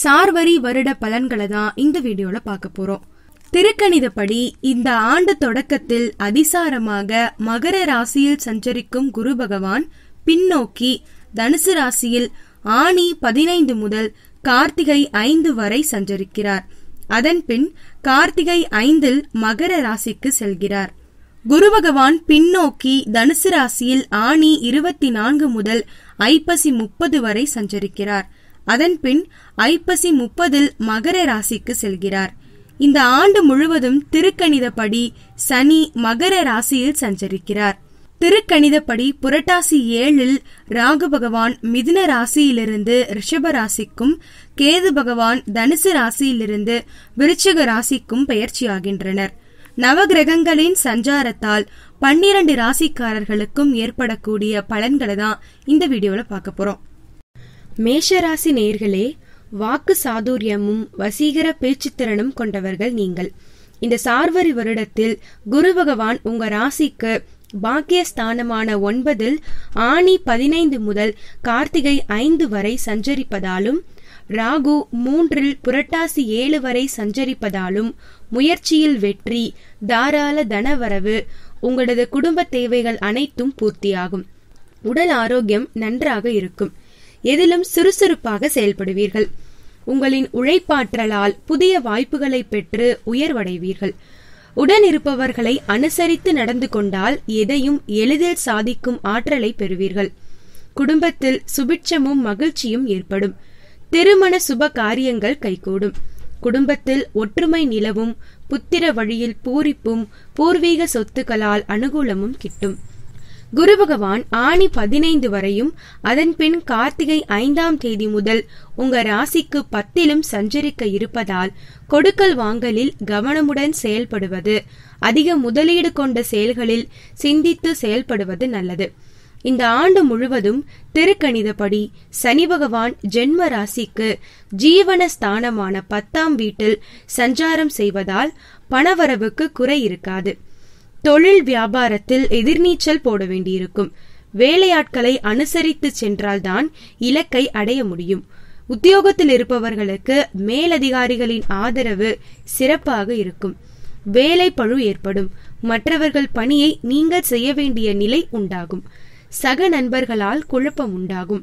சார்வரி வருட பலன்களை தான் இந்த வீடியோல பார்க்க போறோம் திருக்கணிதப்படி இந்த ஆண்டு தொடக்கத்தில் அதிசாரமாக மகர ராசியில் சஞ்சரிக்கும் குரு பகவான் பின்னோக்கி தனுசு ராசியில் ஆணி பதினைந்து முதல் கார்த்திகை ஐந்து வரை சஞ்சரிக்கிறார் அதன்பின் கார்த்திகை ஐந்தில் மகர ராசிக்கு செல்கிறார் குரு பகவான் பின்னோக்கி தனுசு ராசியில் ஆணி இருபத்தி நான்கு முதல் ஐப்பசி முப்பது வரை சஞ்சரிக்கிறார் அதன்பின் ஐப்பசி முப்பதில் மகர ராசிக்கு செல்கிறார் இந்த ஆண்டு முழுவதும் திருக்கணிதப்படி சனி மகர ராசியில் சஞ்சரிக்கிறார் திருக்கணிதப்படி புரட்டாசி ஏழில் ராகு பகவான் மிதுன ராசியிலிருந்து ரிஷப ராசிக்கும் கேது பகவான் தனுசு ராசியிலிருந்து விருச்சிக ராசிக்கும் பெயர்ச்சியாகின்றனர் நவகிரகங்களின் சஞ்சாரத்தால் பன்னிரண்டு ராசிக்காரர்களுக்கும் ஏற்படக்கூடிய பலன்களை தான் இந்த வீடியோல பார்க்க போறோம் மேஷராசி நேர்களே வாக்கு சாதுரியமும் வசீகர பேச்சுத்திறனும் கொண்டவர்கள் நீங்கள் இந்த சார்வரி வருடத்தில் குரு பகவான் உங்க ராசிக்கு பாக்கியஸ்தானமான ஒன்பதில் ஆணி பதினைந்து முதல் கார்த்திகை ஐந்து வரை சஞ்சரிப்பதாலும் ராகு மூன்றில் புரட்டாசி ஏழு வரை சஞ்சரிப்பதாலும் முயற்சியில் வெற்றி தாராள தனவரவு உங்களது குடும்ப தேவைகள் அனைத்தும் பூர்த்தியாகும் உடல் ஆரோக்கியம் நன்றாக இருக்கும் எதிலும் சுறுசுறுப்பாக செயல்படுவீர்கள் உங்களின் உழைப்பாற்றலால் புதிய வாய்ப்புகளை பெற்று உயர்வடைவீர்கள் உடன் இருப்பவர்களை அனுசரித்து நடந்து கொண்டால் எதையும் எளிதில் சாதிக்கும் ஆற்றலை பெறுவீர்கள் குடும்பத்தில் சுபிட்சமும் மகிழ்ச்சியும் ஏற்படும் திருமண சுப காரியங்கள் கைகூடும் குடும்பத்தில் ஒற்றுமை நிலவும் புத்திர வழியில் பூரிப்பும் பூர்வீக சொத்துக்களால் அனுகூலமும் கிட்டும் குரு பகவான் ஆணி பதினைந்து வரையும் அதன் பின் கார்த்திகை ஐந்தாம் தேதி முதல் உங்க ராசிக்கு பத்திலும் சஞ்சரிக்க இருப்பதால் கொடுக்கல் வாங்கலில் கவனமுடன் செயல்படுவது அதிக முதலீடு கொண்ட செயல்களில் சிந்தித்து செயல்படுவது நல்லது இந்த ஆண்டு முழுவதும் திருக்கணிதப்படி சனி பகவான் ஜென்ம ராசிக்கு ஜீவன ஸ்தானமான பத்தாம் வீட்டில் சஞ்சாரம் செய்வதால் பணவரவுக்கு குறை இருக்காது தொழில் வியாபாரத்தில் எதிர்நீச்சல் போட வேண்டியிருக்கும் வேலையாட்களை அனுசரித்து சென்றால்தான் இலக்கை அடைய முடியும் உத்தியோகத்தில் இருப்பவர்களுக்கு மேலதிகாரிகளின் ஆதரவு சிறப்பாக இருக்கும் வேலை பழு ஏற்படும் மற்றவர்கள் பணியை நீங்கள் செய்ய வேண்டிய நிலை உண்டாகும் சக நண்பர்களால் குழப்பம் உண்டாகும்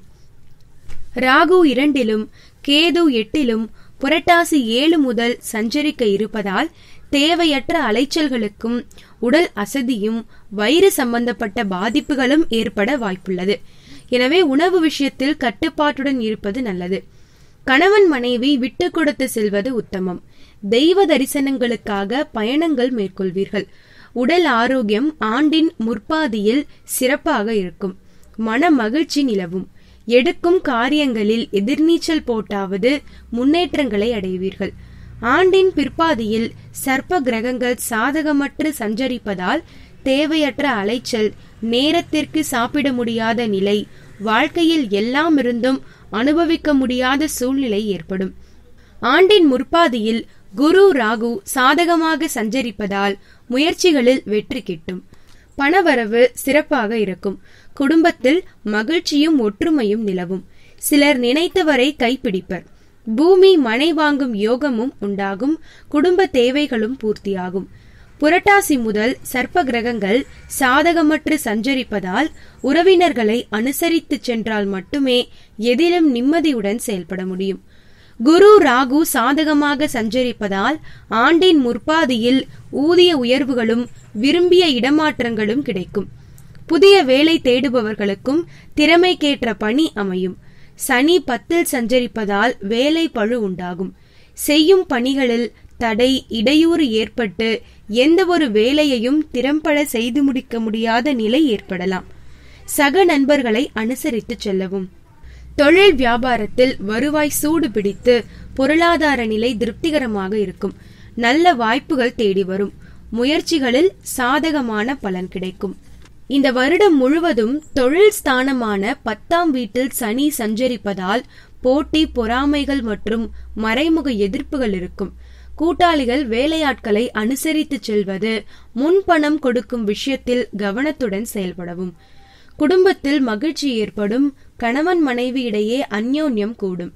ராகு இரண்டிலும் கேது எட்டிலும் புரட்டாசி ஏழு முதல் சஞ்சரிக்க இருப்பதால் தேவையற்ற அலைச்சல்களுக்கும் உடல் அசதியும் வயிறு சம்பந்தப்பட்ட பாதிப்புகளும் ஏற்பட வாய்ப்புள்ளது எனவே உணவு விஷயத்தில் கட்டுப்பாட்டுடன் இருப்பது நல்லது கணவன் மனைவி விட்டு கொடுத்து செல்வது உத்தமம் தெய்வ தரிசனங்களுக்காக பயணங்கள் மேற்கொள்வீர்கள் உடல் ஆரோக்கியம் ஆண்டின் முற்பாதியில் சிறப்பாக இருக்கும் மன மகிழ்ச்சி நிலவும் எடுக்கும் காரியங்களில் எதிர்நீச்சல் போட்டாவது முன்னேற்றங்களை அடைவீர்கள் ஆண்டின் பிற்பாதியில் சர்ப்ப கிரகங்கள் சாதகமற்று சஞ்சரிப்பதால் தேவையற்ற அலைச்சல் நேரத்திற்கு சாப்பிட முடியாத நிலை வாழ்க்கையில் எல்லாம் இருந்தும் அனுபவிக்க முடியாத சூழ்நிலை ஏற்படும் ஆண்டின் முற்பாதியில் குரு ராகு சாதகமாக சஞ்சரிப்பதால் முயற்சிகளில் வெற்றி கிட்டும் பணவரவு சிறப்பாக இருக்கும் குடும்பத்தில் மகிழ்ச்சியும் ஒற்றுமையும் நிலவும் சிலர் நினைத்தவரை கைப்பிடிப்பர் பூமி மனை வாங்கும் யோகமும் உண்டாகும் குடும்ப தேவைகளும் பூர்த்தியாகும் புரட்டாசி முதல் சர்ப்ப கிரகங்கள் சாதகமற்று சஞ்சரிப்பதால் உறவினர்களை அனுசரித்து சென்றால் மட்டுமே எதிலும் நிம்மதியுடன் செயல்பட முடியும் குரு ராகு சாதகமாக சஞ்சரிப்பதால் ஆண்டின் முற்பாதியில் ஊதிய உயர்வுகளும் விரும்பிய இடமாற்றங்களும் கிடைக்கும் புதிய வேலை தேடுபவர்களுக்கும் திறமைக்கேற்ற பணி அமையும் சனி பத்தில் சஞ்சரிப்பதால் வேலை பழு உண்டாகும் செய்யும் பணிகளில் தடை இடையூறு ஏற்பட்டு எந்த ஒரு வேலையையும் திறம்பட செய்து முடிக்க முடியாத நிலை ஏற்படலாம் சக நண்பர்களை அனுசரித்து செல்லவும் தொழில் வியாபாரத்தில் வருவாய் சூடு பிடித்து பொருளாதார நிலை திருப்திகரமாக இருக்கும் நல்ல வாய்ப்புகள் தேடி வரும் முயற்சிகளில் சாதகமான பலன் கிடைக்கும் இந்த வருடம் முழுவதும் தொழில் ஸ்தானமான பத்தாம் வீட்டில் சனி சஞ்சரிப்பதால் போட்டி பொறாமைகள் மற்றும் மறைமுக எதிர்ப்புகள் இருக்கும் கூட்டாளிகள் வேலையாட்களை அனுசரித்து செல்வது முன்பணம் கொடுக்கும் விஷயத்தில் கவனத்துடன் செயல்படவும் குடும்பத்தில் மகிழ்ச்சி ஏற்படும் கணவன் மனைவி இடையே அந்யோன்யம் கூடும்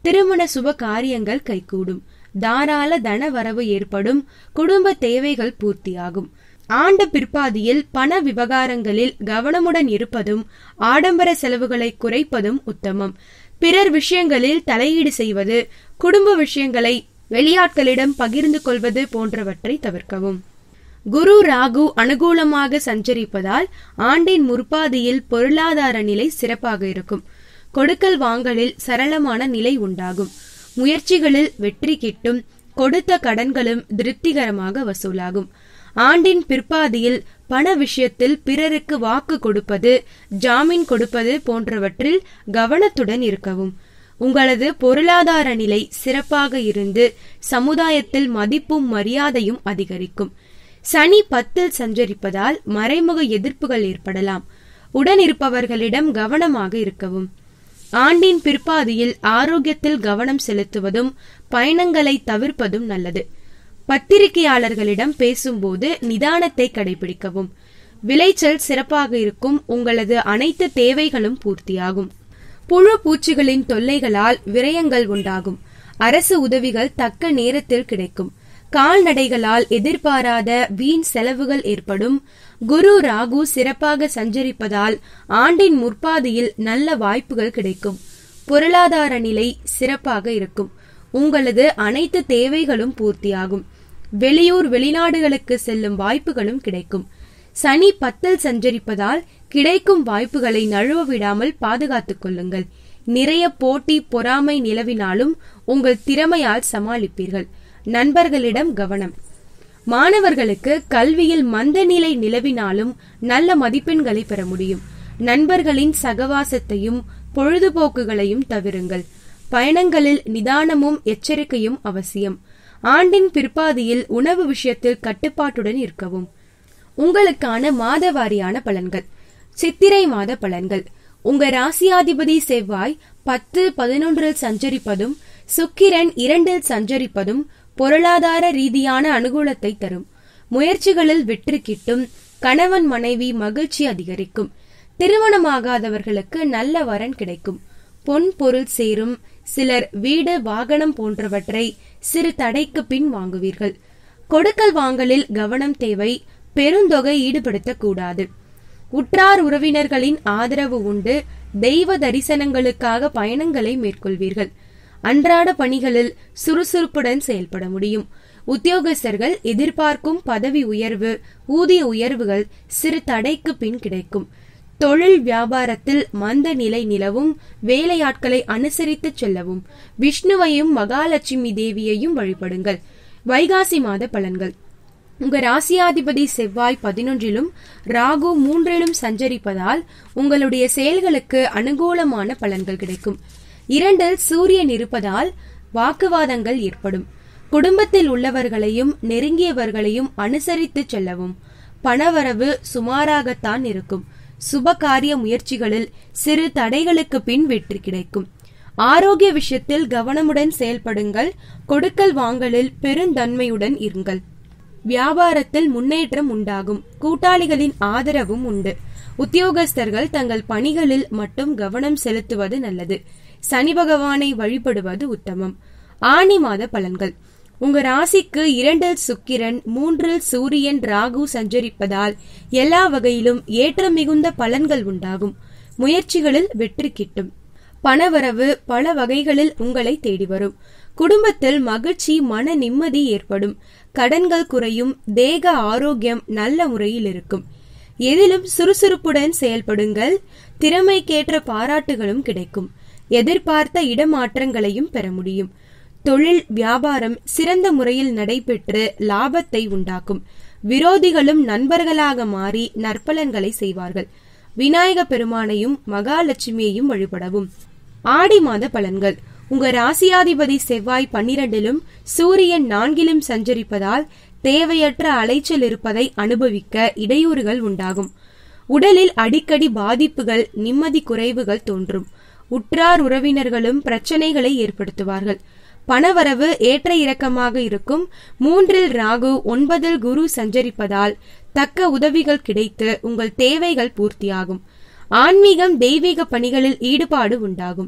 திருமண சுப காரியங்கள் கைகூடும் தாராள தன வரவு ஏற்படும் குடும்ப தேவைகள் பூர்த்தியாகும் ஆண்டு பிற்பாதியில் பண விவகாரங்களில் கவனமுடன் இருப்பதும் ஆடம்பர செலவுகளை குறைப்பதும் உத்தமம் பிறர் விஷயங்களில் தலையீடு செய்வது குடும்ப விஷயங்களை வெளியாட்களிடம் பகிர்ந்து கொள்வது போன்றவற்றை தவிர்க்கவும் குரு ராகு அனுகூலமாக சஞ்சரிப்பதால் ஆண்டின் முற்பாதியில் பொருளாதார நிலை சிறப்பாக இருக்கும் கொடுக்கல் வாங்கலில் சரளமான நிலை உண்டாகும் முயற்சிகளில் வெற்றி கிட்டும் கொடுத்த கடன்களும் திருப்திகரமாக வசூலாகும் ஆண்டின் பிற்பாதியில் பண விஷயத்தில் பிறருக்கு வாக்கு கொடுப்பது ஜாமீன் கொடுப்பது போன்றவற்றில் கவனத்துடன் இருக்கவும் உங்களது பொருளாதார நிலை சிறப்பாக இருந்து சமுதாயத்தில் மதிப்பும் மரியாதையும் அதிகரிக்கும் சனி பத்தில் சஞ்சரிப்பதால் மறைமுக எதிர்ப்புகள் ஏற்படலாம் உடன் இருப்பவர்களிடம் கவனமாக இருக்கவும் ஆண்டின் பிற்பாதியில் ஆரோக்கியத்தில் கவனம் செலுத்துவதும் பயணங்களை தவிர்ப்பதும் நல்லது பத்திரிகையாளர்களிடம் பேசும்போது நிதானத்தை கடைபிடிக்கவும் விளைச்சல் சிறப்பாக இருக்கும் உங்களது அனைத்து தேவைகளும் பூர்த்தியாகும் புழு பூச்சிகளின் தொல்லைகளால் விரயங்கள் உண்டாகும் அரசு உதவிகள் தக்க நேரத்தில் கிடைக்கும் கால்நடைகளால் எதிர்பாராத வீண் செலவுகள் ஏற்படும் குரு ராகு சிறப்பாக சஞ்சரிப்பதால் ஆண்டின் முற்பாதியில் நல்ல வாய்ப்புகள் கிடைக்கும் பொருளாதார நிலை சிறப்பாக இருக்கும் உங்களது அனைத்து தேவைகளும் பூர்த்தியாகும் வெளியூர் வெளிநாடுகளுக்கு செல்லும் வாய்ப்புகளும் கிடைக்கும் சனி பத்தில் சஞ்சரிப்பதால் கிடைக்கும் வாய்ப்புகளை நழுவ விடாமல் பாதுகாத்துக் கொள்ளுங்கள் நிறைய போட்டி பொறாமை நிலவினாலும் உங்கள் திறமையால் சமாளிப்பீர்கள் நண்பர்களிடம் கவனம் மாணவர்களுக்கு கல்வியில் மந்த நிலை நிலவினாலும் நல்ல மதிப்பெண்களை பெற முடியும் நண்பர்களின் சகவாசத்தையும் பொழுதுபோக்குகளையும் தவிருங்கள் பயணங்களில் நிதானமும் எச்சரிக்கையும் அவசியம் ஆண்டின் பிற்பாதியில் உணவு விஷயத்தில் கட்டுப்பாட்டுடன் இருக்கவும் உங்களுக்கான மாதவாரியான பலன்கள் சித்திரை மாத பலன்கள் உங்க ராசியாதிபதி செவ்வாய் பத்து பதினொன்றில் சஞ்சரிப்பதும் சுக்கிரன் இரண்டில் சஞ்சரிப்பதும் பொருளாதார ரீதியான அனுகூலத்தை தரும் முயற்சிகளில் வெற்றி கிட்டும் கணவன் மனைவி மகிழ்ச்சி அதிகரிக்கும் திருமணமாகாதவர்களுக்கு நல்ல வரன் கிடைக்கும் பொன் பொருள் சேரும் சிலர் வீடு வாகனம் போன்றவற்றை சிறு தடைக்கு பின் வாங்குவீர்கள் கொடுக்கல் வாங்கலில் கவனம் தேவை பெருந்தொகை ஈடுபடுத்தக் கூடாது உற்றார் உறவினர்களின் ஆதரவு உண்டு தெய்வ தரிசனங்களுக்காக பயணங்களை மேற்கொள்வீர்கள் அன்றாட பணிகளில் சுறுசுறுப்புடன் செயல்பட முடியும் உத்தியோகஸ்தர்கள் எதிர்பார்க்கும் பதவி உயர்வு ஊதிய உயர்வுகள் சிறு தடைக்கு பின் கிடைக்கும் தொழில் வியாபாரத்தில் மந்த நிலை நிலவும் வேலையாட்களை அனுசரித்து செல்லவும் விஷ்ணுவையும் மகாலட்சுமி தேவியையும் வழிபடுங்கள் வைகாசி மாத பலன்கள் உங்க ராசியாதிபதி செவ்வாய் பதினொன்றிலும் ராகு மூன்றிலும் சஞ்சரிப்பதால் உங்களுடைய செயல்களுக்கு அனுகூலமான பலன்கள் கிடைக்கும் இரண்டில் சூரியன் இருப்பதால் வாக்குவாதங்கள் ஏற்படும் குடும்பத்தில் உள்ளவர்களையும் நெருங்கியவர்களையும் அனுசரித்து செல்லவும் பணவரவு சுமாராகத்தான் இருக்கும் சுபகாரிய முயற்சிகளில் சிறு தடைகளுக்கு பின் வெற்றி கிடைக்கும் ஆரோக்கிய விஷயத்தில் கவனமுடன் செயல்படுங்கள் கொடுக்கல் வாங்கலில் பெருந்தன்மையுடன் இருங்கள் வியாபாரத்தில் முன்னேற்றம் உண்டாகும் கூட்டாளிகளின் ஆதரவும் உண்டு உத்தியோகஸ்தர்கள் தங்கள் பணிகளில் மட்டும் கவனம் செலுத்துவது நல்லது சனி பகவானை வழிபடுவது உத்தமம் ஆனி மாத பலன்கள் உங்க ராசிக்கு இரண்டில் சுக்கிரன் மூன்றில் சூரியன் ராகு சஞ்சரிப்பதால் எல்லா வகையிலும் ஏற்றம் மிகுந்த பலன்கள் உண்டாகும் முயற்சிகளில் வெற்றி கிட்டும் பணவரவு பல வகைகளில் உங்களை தேடி வரும் குடும்பத்தில் மகிழ்ச்சி மன நிம்மதி ஏற்படும் கடன்கள் குறையும் தேக ஆரோக்கியம் நல்ல முறையில் இருக்கும் எதிலும் சுறுசுறுப்புடன் செயல்படுங்கள் திறமைக்கேற்ற பாராட்டுகளும் கிடைக்கும் எதிர்பார்த்த இடமாற்றங்களையும் பெற முடியும் தொழில் வியாபாரம் சிறந்த முறையில் நடைபெற்று லாபத்தை உண்டாக்கும் விரோதிகளும் நண்பர்களாக மாறி நற்பலன்களை செய்வார்கள் விநாயக பெருமானையும் மகாலட்சுமியையும் வழிபடவும் ஆடி மாத பலன்கள் உங்க ராசியாதிபதி செவ்வாய் பன்னிரண்டிலும் சூரியன் நான்கிலும் சஞ்சரிப்பதால் தேவையற்ற அலைச்சல் இருப்பதை அனுபவிக்க இடையூறுகள் உண்டாகும் உடலில் அடிக்கடி பாதிப்புகள் நிம்மதி குறைவுகள் தோன்றும் உற்றார் உறவினர்களும் பிரச்சனைகளை ஏற்படுத்துவார்கள் பணவரவு ஏற்ற இறக்கமாக இருக்கும் மூன்றில் ராகு ஒன்பதில் குரு சஞ்சரிப்பதால் தக்க உதவிகள் கிடைத்து உங்கள் தேவைகள் பூர்த்தியாகும் ஆன்மீகம் தெய்வீக பணிகளில் ஈடுபாடு உண்டாகும்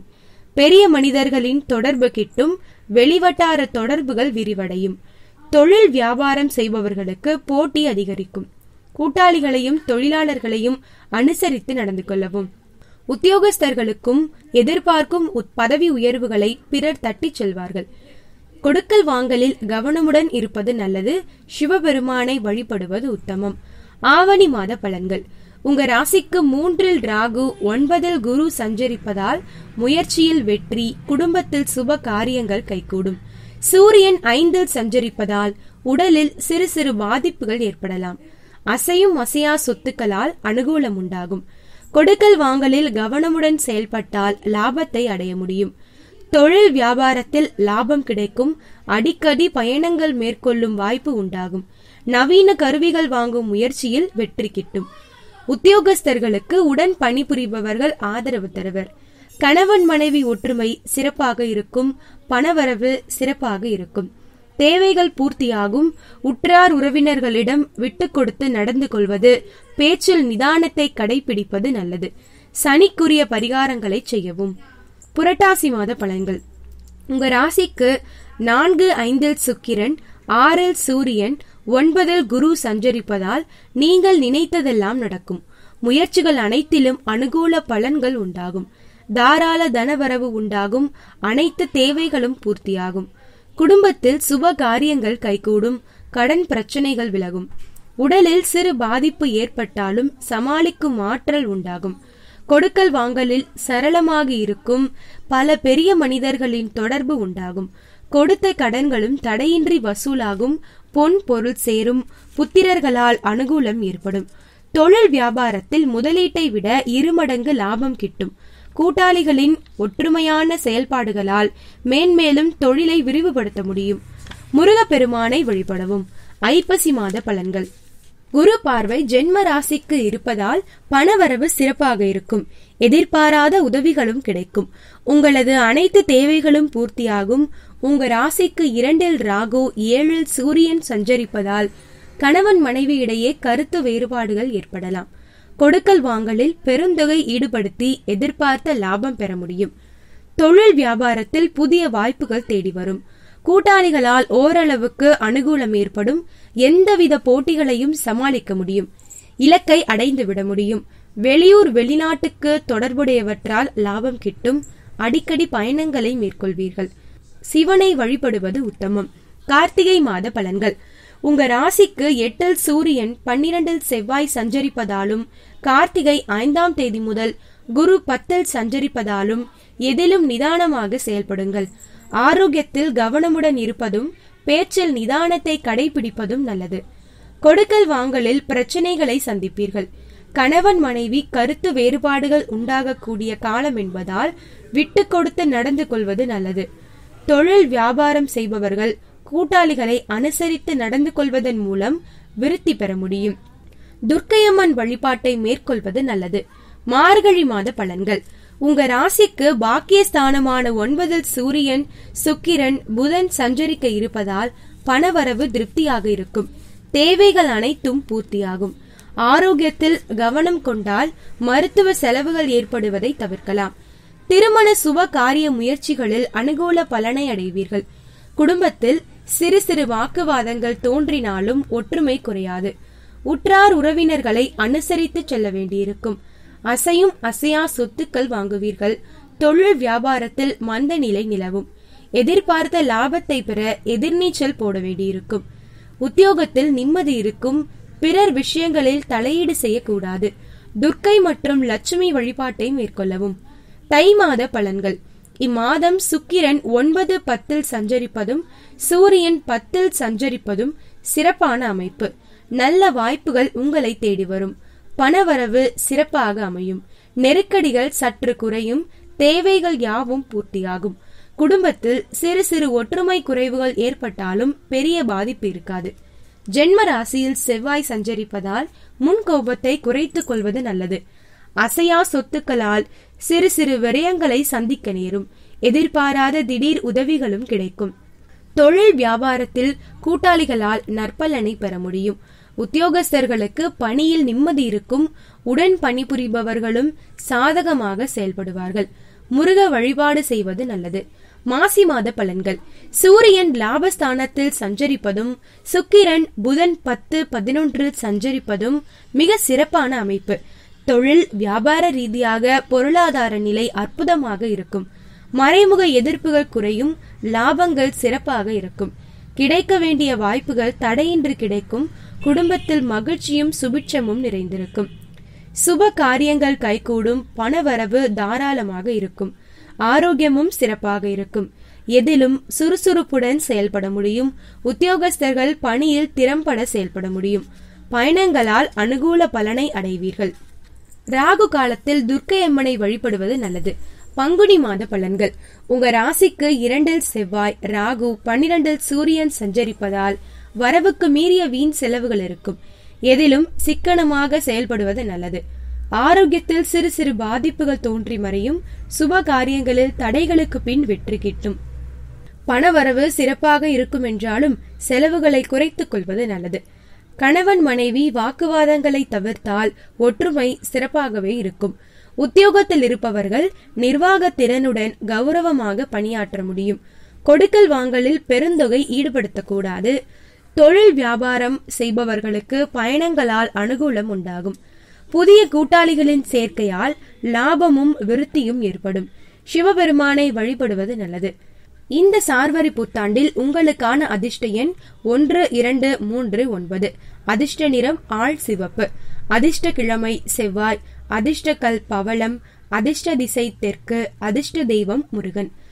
பெரிய மனிதர்களின் தொடர்பு கிட்டும் வெளிவட்டார தொடர்புகள் விரிவடையும் தொழில் வியாபாரம் செய்பவர்களுக்கு போட்டி அதிகரிக்கும் கூட்டாளிகளையும் தொழிலாளர்களையும் அனுசரித்து நடந்து கொள்ளவும் உத்தியோகஸ்தர்களுக்கும் எதிர்பார்க்கும் உத்- பதவி உயர்வுகளை பிறர் தட்டிச் செல்வார்கள் கொடுக்கல் வாங்கலில் கவனமுடன் இருப்பது நல்லது சிவபெருமானை வழிபடுவது உத்தமம் ஆவணி மாத பலன்கள் உங்க ராசிக்கு மூன்றில் ராகு ஒன்பதில் குரு சஞ்சரிப்பதால் முயற்சியில் வெற்றி குடும்பத்தில் சுப காரியங்கள் கைகூடும் சூரியன் ஐந்தில் சஞ்சரிப்பதால் உடலில் சிறு சிறு பாதிப்புகள் ஏற்படலாம் அசையும் அசையா சொத்துக்களால் அனுகூலம் உண்டாகும் கொடுக்கல் வாங்கலில் கவனமுடன் செயல்பட்டால் லாபத்தை அடைய முடியும் தொழில் வியாபாரத்தில் லாபம் கிடைக்கும் அடிக்கடி பயணங்கள் மேற்கொள்ளும் வாய்ப்பு உண்டாகும் நவீன கருவிகள் வாங்கும் முயற்சியில் வெற்றி கிட்டும் உத்தியோகஸ்தர்களுக்கு உடன் பணிபுரிபவர்கள் ஆதரவு தருவர் கணவன் மனைவி ஒற்றுமை சிறப்பாக இருக்கும் பணவரவு சிறப்பாக இருக்கும் தேவைகள் பூர்த்தியாகும் உற்றார் உறவினர்களிடம் விட்டு கொடுத்து நடந்து கொள்வது பேச்சில் நிதானத்தை கடைபிடிப்பது நல்லது சனிக்குரிய பரிகாரங்களை செய்யவும் புரட்டாசி மாத பலன்கள் உங்க ராசிக்கு நான்கு ஐந்தில் சுக்கிரன் ஆறில் சூரியன் ஒன்பதில் குரு சஞ்சரிப்பதால் நீங்கள் நினைத்ததெல்லாம் நடக்கும் முயற்சிகள் அனைத்திலும் அனுகூல பலன்கள் உண்டாகும் தாராள தனவரவு உண்டாகும் அனைத்து தேவைகளும் பூர்த்தியாகும் குடும்பத்தில் சுப காரியங்கள் கைகூடும் கடன் பிரச்சனைகள் விலகும் உடலில் சிறு பாதிப்பு ஏற்பட்டாலும் சமாளிக்கும் ஆற்றல் உண்டாகும் கொடுக்கல் வாங்கலில் சரளமாக இருக்கும் பல பெரிய மனிதர்களின் தொடர்பு உண்டாகும் கொடுத்த கடன்களும் தடையின்றி வசூலாகும் பொன் பொருள் சேரும் புத்திரர்களால் அனுகூலம் ஏற்படும் தொழில் வியாபாரத்தில் முதலீட்டை விட இருமடங்கு லாபம் கிட்டும் கூட்டாளிகளின் ஒற்றுமையான செயல்பாடுகளால் மேன்மேலும் தொழிலை விரிவுபடுத்த முடியும் முருகப்பெருமானை வழிபடவும் ஐப்பசி மாத பலன்கள் குரு பார்வை ஜென்ம ராசிக்கு இருப்பதால் பணவரவு சிறப்பாக இருக்கும் எதிர்பாராத உதவிகளும் கிடைக்கும் உங்களது அனைத்து தேவைகளும் பூர்த்தியாகும் உங்க ராசிக்கு இரண்டில் ராகு ஏழில் சூரியன் சஞ்சரிப்பதால் கணவன் மனைவி இடையே கருத்து வேறுபாடுகள் ஏற்படலாம் கொடுக்கல் வாங்கலில் பெருந்தொகை ஈடுபடுத்தி எதிர்பார்த்த லாபம் பெற முடியும் தொழில் வியாபாரத்தில் புதிய வாய்ப்புகள் தேடி வரும் கூட்டாளிகளால் ஓரளவுக்கு அனுகூலம் ஏற்படும் எந்தவித போட்டிகளையும் சமாளிக்க முடியும் இலக்கை அடைந்து விட முடியும் வெளியூர் வெளிநாட்டுக்கு தொடர்புடையவற்றால் லாபம் கிட்டும் அடிக்கடி பயணங்களை மேற்கொள்வீர்கள் சிவனை வழிபடுவது உத்தமம் கார்த்திகை மாத பலன்கள் உங்க ராசிக்கு எட்டில் சூரியன் பன்னிரண்டில் செவ்வாய் சஞ்சரிப்பதாலும் கார்த்திகை ஐந்தாம் தேதி முதல் குரு பத்தில் சஞ்சரிப்பதாலும் எதிலும் நிதானமாக செயல்படுங்கள் ஆரோக்கியத்தில் கவனமுடன் இருப்பதும் பேச்சில் நிதானத்தை கடைபிடிப்பதும் நல்லது கொடுக்கல் வாங்கலில் பிரச்சனைகளை சந்திப்பீர்கள் கணவன் மனைவி கருத்து வேறுபாடுகள் உண்டாகக்கூடிய காலம் என்பதால் விட்டு கொடுத்து நடந்து கொள்வது நல்லது தொழில் வியாபாரம் செய்பவர்கள் கூட்டாளிகளை அனுசரித்து நடந்து கொள்வதன் மூலம் விருத்தி பெற முடியும் துர்க்கையம்மன் வழிபாட்டை மேற்கொள்வது நல்லது மார்கழி மாத பலன்கள் உங்க ராசிக்கு பாக்கியஸ்தானமான ஒன்பதில் சூரியன் சுக்கிரன் புதன் சஞ்சரிக்க இருப்பதால் பணவரவு திருப்தியாக இருக்கும் தேவைகள் அனைத்தும் பூர்த்தியாகும் ஆரோக்கியத்தில் கவனம் கொண்டால் மருத்துவ செலவுகள் ஏற்படுவதை தவிர்க்கலாம் திருமண சுப காரிய முயற்சிகளில் அனுகூல பலனை அடைவீர்கள் குடும்பத்தில் சிறு சிறு வாக்குவாதங்கள் தோன்றினாலும் ஒற்றுமை குறையாது உற்றார் உறவினர்களை அனுசரித்து செல்ல வேண்டியிருக்கும் அசையும் அசையா சொத்துக்கள் வாங்குவீர்கள் தொழில் வியாபாரத்தில் மந்த நிலை நிலவும் எதிர்பார்த்த லாபத்தை பெற எதிர்நீச்சல் போட வேண்டியிருக்கும் உத்தியோகத்தில் நிம்மதி இருக்கும் பிறர் விஷயங்களில் தலையீடு செய்யக்கூடாது துர்க்கை மற்றும் லட்சுமி வழிபாட்டை மேற்கொள்ளவும் தை மாத பலன்கள் இம்மாதம் சுக்கிரன் ஒன்பது பத்தில் சஞ்சரிப்பதும் சூரியன் பத்தில் சஞ்சரிப்பதும் சிறப்பான அமைப்பு நல்ல வாய்ப்புகள் உங்களை தேடி வரும் பணவரவு சிறப்பாக அமையும் நெருக்கடிகள் சற்று குறையும் தேவைகள் யாவும் பூர்த்தியாகும் குடும்பத்தில் சிறு சிறு ஒற்றுமை குறைவுகள் ஏற்பட்டாலும் பெரிய பாதிப்பு இருக்காது ஜென்ம ராசியில் செவ்வாய் சஞ்சரிப்பதால் முன் கோபத்தை குறைத்துக் கொள்வது நல்லது அசையா சொத்துக்களால் சிறு சிறு விரயங்களை சந்திக்க நேரும் எதிர்பாராத திடீர் உதவிகளும் கிடைக்கும் தொழில் வியாபாரத்தில் கூட்டாளிகளால் நற்பலனை பெற முடியும் உத்தியோகஸ்தர்களுக்கு பணியில் நிம்மதி இருக்கும் உடன் பணிபுரிபவர்களும் சாதகமாக செயல்படுவார்கள் முருக வழிபாடு செய்வது நல்லது மாசி மாத பலன்கள் சூரியன் லாபஸ்தானத்தில் சஞ்சரிப்பதும் சுக்கிரன் புதன் பத்து பதினொன்றில் சஞ்சரிப்பதும் மிக சிறப்பான அமைப்பு தொழில் வியாபார ரீதியாக பொருளாதார நிலை அற்புதமாக இருக்கும் மறைமுக எதிர்ப்புகள் குறையும் லாபங்கள் சிறப்பாக இருக்கும் கிடைக்க வேண்டிய வாய்ப்புகள் தடையின்றி கிடைக்கும் குடும்பத்தில் மகிழ்ச்சியும் சுபிட்சமும் நிறைந்திருக்கும் சுப காரியங்கள் கைகூடும் பணவரவு தாராளமாக இருக்கும் ஆரோக்கியமும் சிறப்பாக இருக்கும் எதிலும் சுறுசுறுப்புடன் செயல்பட முடியும் உத்தியோகஸ்தர்கள் பணியில் திறம்பட செயல்பட முடியும் பயணங்களால் அனுகூல பலனை அடைவீர்கள் ராகு காலத்தில் துர்க்கை அம்மனை வழிபடுவது நல்லது பங்குனி மாத பலன்கள் உங்க ராசிக்கு இரண்டில் செவ்வாய் ராகு பன்னிரண்டில் சூரியன் சஞ்சரிப்பதால் வரவுக்கு மீறிய வீண் செலவுகள் இருக்கும் எதிலும் சிக்கனமாக செயல்படுவது நல்லது ஆரோக்கியத்தில் சிறு சிறு பாதிப்புகள் தோன்றி மறையும் சுப காரியங்களில் தடைகளுக்கு பின் வெற்றி கிட்டும் பணவரவு சிறப்பாக இருக்கும் என்றாலும் செலவுகளை குறைத்துக் கொள்வது நல்லது கணவன் மனைவி வாக்குவாதங்களை தவிர்த்தால் ஒற்றுமை சிறப்பாகவே இருக்கும் உத்தியோகத்தில் இருப்பவர்கள் நிர்வாக திறனுடன் கௌரவமாக பணியாற்ற முடியும் கொடுக்கல் வாங்கலில் பெருந்தொகை ஈடுபடுத்தக்கூடாது தொழில் வியாபாரம் செய்பவர்களுக்கு பயணங்களால் அனுகூலம் உண்டாகும் புதிய கூட்டாளிகளின் சேர்க்கையால் லாபமும் விருத்தியும் ஏற்படும் சிவபெருமானை வழிபடுவது நல்லது இந்த சார்வரி புத்தாண்டில் உங்களுக்கான அதிர்ஷ்ட எண் ஒன்று இரண்டு மூன்று ஒன்பது அதிர்ஷ்ட நிறம் ஆள் சிவப்பு அதிர்ஷ்ட கிழமை செவ்வாய் அதிர்ஷ்ட கல் பவளம் அதிர்ஷ்ட திசை தெற்கு அதிர்ஷ்ட தெய்வம் முருகன்